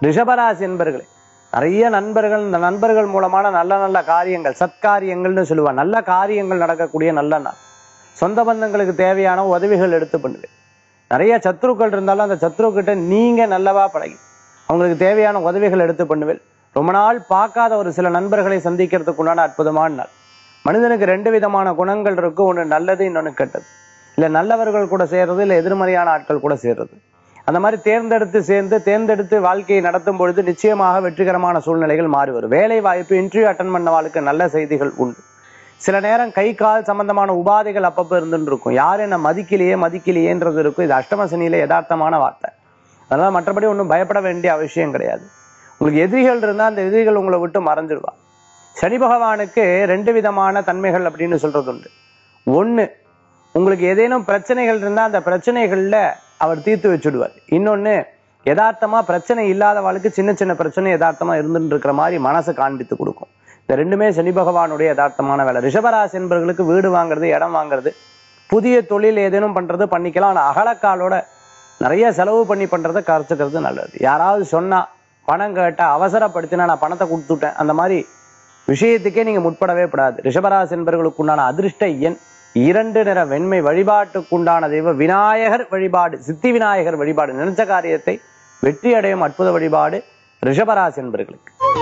ரிஷபராசி என்பர்களே நிறைய நண்பர்கள் இந்த நண்பர்கள் மூலமான நல்ல நல்ல காரியங்கள் சத்காரியங்கள்னு சொல்லுவா நல்ல காரியங்கள் நடக்கக்கூடிய நல்ல நாள் சொந்த பந்தங்களுக்கு தேவையான உதவிகள் எடுத்து பண்ணுவேன் நிறைய சத்ருக்கள் இருந்தாலும் அந்த சத்ருக்கிட்ட நீங்க நல்லவா பழகி அவங்களுக்கு தேவையான உதவிகள் எடுத்து பண்ணுவேன் ரொம்ப நாள் பார்க்காத ஒரு சில நண்பர்களை சந்திக்கிறதுக்கு உண்டான அற்புதமான நாள் மனிதனுக்கு ரெண்டு விதமான குணங்கள் இருக்கு ஒன்று நல்லது இன்னொன்று கெட்டது இல்லை நல்லவர்கள் கூட சேர்றது இல்லை எதிர்மறையான ஆட்கள் கூட சேர்றது அந்த மாதிரி தேர்ந்தெடுத்து சேர்ந்து தேர்ந்தெடுத்து வாழ்க்கையை நடத்தும் பொழுது நிச்சயமாக வெற்றிகரமான சூழ்நிலைகள் மாறி வரும் வேலை வாய்ப்பு இன்டர்வியூ அட்டன் பண்ணவாளுக்கு நல்ல செய்திகள் உண்டு சில நேரம் கை கால் சம்பந்தமான உபாதைகள் அப்பப்போ இருந்துட்டு இருக்கும் யாரும் என்ன மதிக்கலையே மதிக்கலையேன்றது இருக்கும் இது அஷ்டம சனியில யதார்த்தமான வார்த்தை அதனால மற்றபடி ஒன்றும் பயப்பட வேண்டிய அவசியம் கிடையாது உங்களுக்கு எதிரிகள் இருந்தால் அந்த எதிரிகள் உங்களை விட்டு மறைஞ்சிடுவா சனி பகவானுக்கு ரெண்டு விதமான தன்மைகள் அப்படின்னு சொல்றது உண்டு ஒண்ணு உங்களுக்கு ஏதேனும் பிரச்சனைகள் இருந்தால் அந்த பிரச்சனைகள்ல அவர் தீர்த்து வச்சுடுவார் இன்னொன்னு யதார்த்தமா பிரச்சனை இல்லாதவாளுக்கு சின்ன சின்ன பிரச்சனை யதார்த்தமா இருந்துட்டு இருக்கிற மாதிரி மனசை காண்பித்து கொடுக்கும் இந்த ரெண்டுமே சனி பகவானுடைய யதார்த்தமான வேலை ரிஷபராசி என்பவர்களுக்கு வீடு வாங்குறது இடம் வாங்குறது புதிய தொழில் ஏதேனும் பண்றது பண்ணிக்கலாம் ஆனால் அகலக்காலோட நிறைய செலவு பண்ணி பண்றதை கரைச்சிக்கிறது நல்லது யாராவது சொன்னா பணம் கேட்டா அவசரப்படுத்தினா நான் பணத்தை கொடுத்துட்டேன் அந்த மாதிரி விஷயத்துக்கே நீங்க முற்படவே கூடாது ரிஷபராசி என்பவர்களுக்கு உண்டான அதிர்ஷ்ட எண் இரண்டு நிற வெண்மை வழிபாட்டுக்குண்டான தெய்வ விநாயகர் வழிபாடு சித்தி விநாயகர் வழிபாடு நினைச்ச காரியத்தை வெற்றி அடையும் அற்புத வழிபாடு ரிஷபராசி என்பவர்களுக்கு